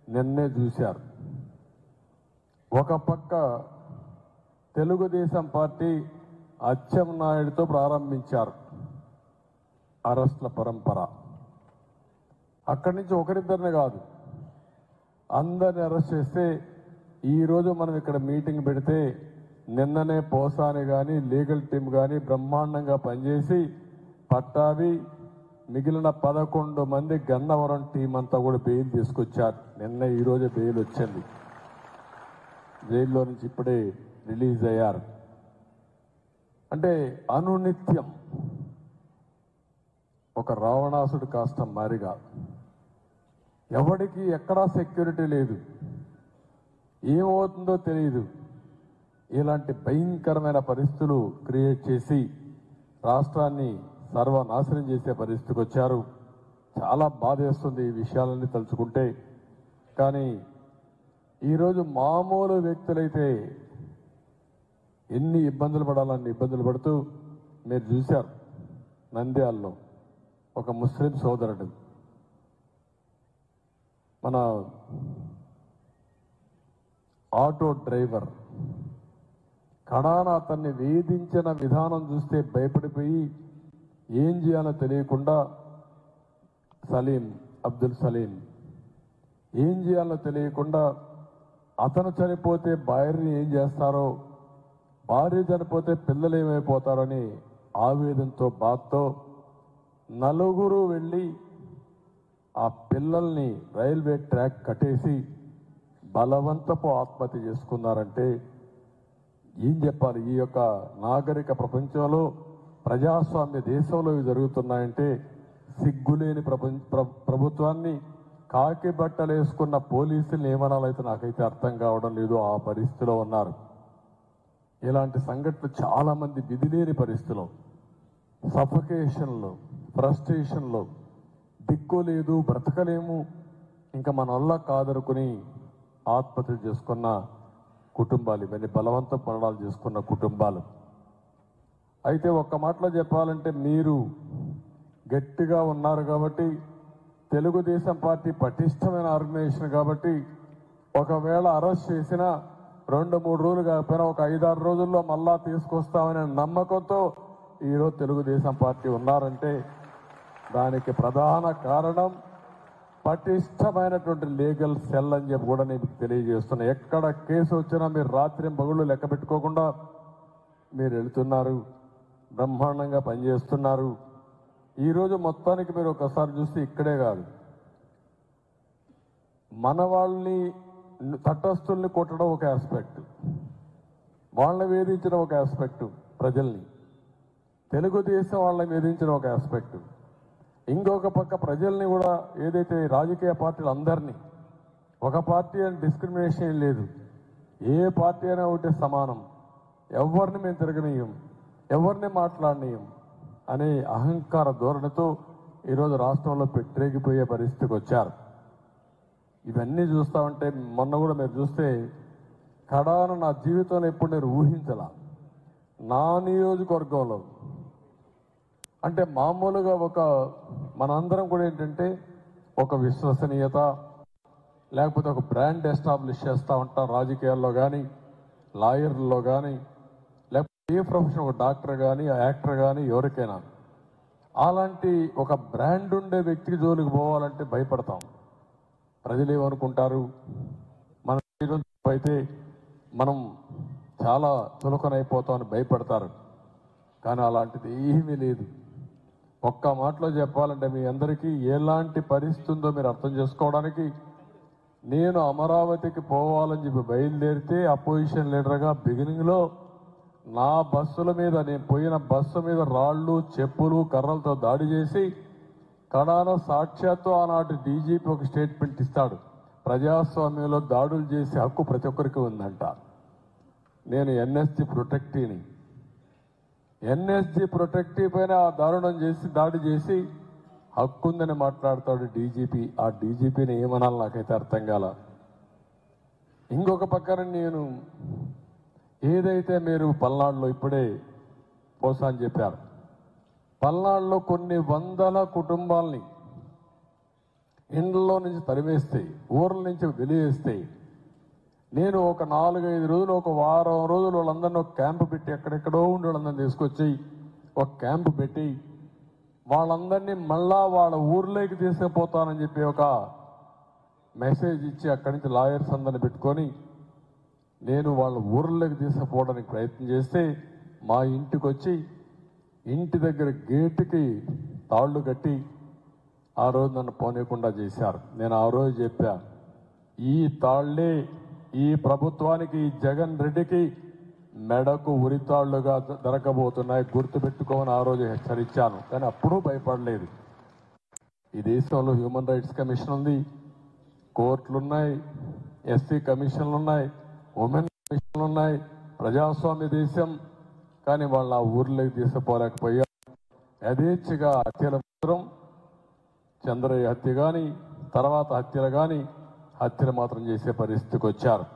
నిన్నే చూశారు ఒక పక్క తెలుగుదేశం పార్టీ అచ్చెం నాయుడుతో ప్రారంభించారు అరెస్ట్ల పరంపర అక్కడి నుంచి ఒకరిద్దరిని కాదు అందరిని అరెస్ట్ చేస్తే ఈరోజు మనం ఇక్కడ మీటింగ్ పెడితే నిన్ననే పోసాని కానీ లీగల్ టీం కానీ బ్రహ్మాండంగా పనిచేసి పట్టావి మిగిలిన పదకొండు మంది గన్నవరం టీం అంతా కూడా బెయిల్ తీసుకొచ్చారు నిన్న ఈరోజు బెయిల్ వచ్చింది జైల్లో నుంచి ఇప్పుడే రిలీజ్ అయ్యారు అంటే అనునిత్యం ఒక రావణాసుడు కాస్త మారిగా ఎవడికి ఎక్కడా సెక్యూరిటీ లేదు ఏమవుతుందో తెలియదు ఇలాంటి భయంకరమైన పరిస్థితులు క్రియేట్ చేసి రాష్ట్రాన్ని సర్వనాశనం చేసే పరిస్థితికి వచ్చారు చాలా బాధేస్తుంది ఈ విషయాలన్నీ తలుచుకుంటే కానీ ఈరోజు మామూలు వ్యక్తులైతే ఎన్ని ఇబ్బందులు పడాలన్ని ఇబ్బందులు పడుతూ మీరు చూశారు నంద్యాలలో ఒక ముస్లిం సోదరుడు మన ఆటో డ్రైవర్ కడాన అతన్ని వేధించిన విధానం చూస్తే భయపడిపోయి ఏం చేయాలో తెలియకుండా సలీం అబ్దుల్ సలీం ఏం చేయాలో తెలియకుండా అతను చనిపోతే భార్యని ఏం చేస్తారో భార్య చనిపోతే పిల్లలు ఏమైపోతారని ఆవేదనతో బాధతో నలుగురు వెళ్ళి ఆ పిల్లల్ని రైల్వే ట్రాక్ కట్టేసి బలవంతపు ఆత్మహత్య చేసుకున్నారంటే ఏం చెప్పాలి ఈ యొక్క నాగరిక ప్రపంచంలో ప్రజాస్వామ్య దేశంలో ఇవి జరుగుతున్నాయంటే సిగ్గులేని ప్రపంచ ప్ర- ప్రభుత్వాన్ని కాకి బట్టలు వేసుకున్న పోలీసులు ఏమనాలైతే నాకైతే అర్థం కావడం లేదు ఆ పరిస్థితిలో ఉన్నారు ఇలాంటి సంఘటనలు చాలా మంది విధిలేని పరిస్థితిలో సఫకేషన్లో ఫ్రస్ట్రేషన్లో దిక్కు లేదు బ్రతకలేము ఇంకా మన వల్ల కాదనుకుని ఆత్మహత్య చేసుకున్న కుటుంబాలు ఇవన్నీ బలవంత మరణాలు చేసుకున్న కుటుంబాలు అయితే ఒక్క మాటలో చెప్పాలంటే మీరు గట్టిగా ఉన్నారు కాబట్టి తెలుగుదేశం పార్టీ పటిష్టమైన ఆర్గనైజేషన్ కాబట్టి ఒకవేళ అరెస్ట్ చేసినా రెండు మూడు రోజులు కాకపోయినా ఒక ఐదారు రోజుల్లో మళ్ళా తీసుకొస్తామనే నమ్మకంతో ఈరోజు తెలుగుదేశం పార్టీ ఉన్నారంటే దానికి ప్రధాన కారణం పటిష్టమైనటువంటి లీగల్ సెల్ అని చెప్పి కూడా నేను మీకు తెలియజేస్తున్నా ఎక్కడ కేసు వచ్చినా మీరు రాత్రి పగుళ్ళు లెక్క పెట్టుకోకుండా మీరు వెళుతున్నారు బ్రహ్మాండంగా పనిచేస్తున్నారు ఈరోజు మొత్తానికి మీరు ఒకసారి చూస్తే ఇక్కడే కాదు మన వాళ్ళని తటస్థుల్ని కొట్టడం ఒక ఆస్పెక్ట్ వాళ్ళని వేధించడం ఒక ఆస్పెక్ట్ ప్రజల్ని తెలుగుదేశం వాళ్ళని వేధించడం ఒక ఆస్పెక్ట్ ఇంకొక పక్క ప్రజల్ని కూడా ఏదైతే రాజకీయ పార్టీలు అందరినీ ఒక పార్టీ అని డిస్క్రిమినేషన్ ఏం లేదు ఏ పార్టీ అయినా ఒకటే సమానం ఎవరిని మేము తిరగనీయం ఎవరిని మాట్లాడనీయం అనే అహంకార ధోరణితో ఈరోజు రాష్ట్రంలో పెట్టరేగిపోయే పరిస్థితికి వచ్చారు ఇవన్నీ చూస్తా ఉంటే మొన్న కూడా మీరు చూస్తే కడాన నా జీవితంలో ఎప్పుడు నేను ఊహించలా నా నియోజకవర్గంలో అంటే మామూలుగా ఒక మనందరం కూడా ఏంటంటే ఒక విశ్వసనీయత లేకపోతే ఒక బ్రాండ్ ఎస్టాబ్లిష్ చేస్తూ ఉంటాం రాజకీయాల్లో కానీ లాయర్లలో కానీ లేకపోతే ఏ ప్రొఫెషన్ ఒక డాక్టర్ కానీ యాక్టర్ కానీ ఎవరికైనా అలాంటి ఒక బ్రాండ్ ఉండే వ్యక్తికి జోలికి పోవాలంటే భయపడతాం ప్రజలు ఏమనుకుంటారు మన ఈరోజు అయితే మనం చాలా చులకనైపోతామని భయపడతారు కానీ అలాంటిది ఏమీ లేదు ఒక్క మాటలో చెప్పాలంటే మీ అందరికీ ఎలాంటి పరిస్థితి ఉందో మీరు అర్థం చేసుకోవడానికి నేను అమరావతికి పోవాలని చెప్పి బయలుదేరితే అపోజిషన్ లీడర్గా బిగినింగ్లో నా బస్సుల మీద నేను పోయిన బస్సు మీద రాళ్ళు చెప్పులు కర్రలతో దాడి చేసి కడాన సాక్షాత్తు ఆనాటి డీజీపీ ఒక స్టేట్మెంట్ ఇస్తాడు ప్రజాస్వామ్యంలో దాడులు చేసే హక్కు ప్రతి ఒక్కరికి ఉందంట నేను ఎన్ఎస్జి ప్రొటెక్టీని ఎన్ఎస్జి ప్రొటెక్టివ్ పైన ఆ దారుణం చేసి దాడి చేసి హక్కుందని మాట్లాడతాడు డీజీపీ ఆ డీజీపీని ఏమనాలి నాకైతే అర్థం కాల ఇంకొక పక్కన నేను ఏదైతే మీరు పల్నాడులో ఇప్పుడే పోసా అని చెప్పారు పల్నాడులో కొన్ని వందల కుటుంబాల్ని ఇండ్లలో నుంచి తరివేస్తే ఊర్ల నుంచి వెలివేస్తే నేను ఒక నాలుగైదు రోజులు ఒక వారం రోజులు వాళ్ళందరినీ ఒక క్యాంపు పెట్టి ఎక్కడెక్కడో ఉండి వాళ్ళందరినీ తీసుకొచ్చి ఒక క్యాంపు పెట్టి వాళ్ళందరినీ మళ్ళా వాళ్ళ ఊర్లోకి తీసుకుపోతానని చెప్పి ఒక మెసేజ్ ఇచ్చి అక్కడి నుంచి లాయర్స్ అందరిని పెట్టుకొని నేను వాళ్ళ ఊర్లోకి తీసుకుపోవడానికి ప్రయత్నం చేస్తే మా ఇంటికి వచ్చి ఇంటి దగ్గర గేటుకి తాళ్ళు కట్టి ఆ రోజు నన్ను పోనీయకుండా చేశారు నేను ఆ రోజు చెప్పా ఈ తాళ్లే ఈ ప్రభుత్వానికి ఈ జగన్ రెడ్డికి మెడకు ఉరితాళ్లుగా దొరకబోతున్నాయి గుర్తుపెట్టుకోమని ఆ రోజు హెచ్చరించాను కానీ అప్పుడూ భయపడలేదు ఈ దేశంలో హ్యూమన్ రైట్స్ కమిషన్ ఉంది కోర్టులు ఉన్నాయి ఎస్సీ కమిషన్లు ఉన్నాయి ఉమెన్ కమిషన్లు ఉన్నాయి ప్రజాస్వామ్య దేశం కానీ వాళ్ళ ఆ ఊర్లోకి తీసుకుపోలేకపోయారు యథేచ్ఛగా హత్యల మాత్రం చంద్రయ్య హత్య కానీ తర్వాత హత్యలు కానీ హత్యలు మాత్రం చేసే పరిస్థితికి వచ్చారు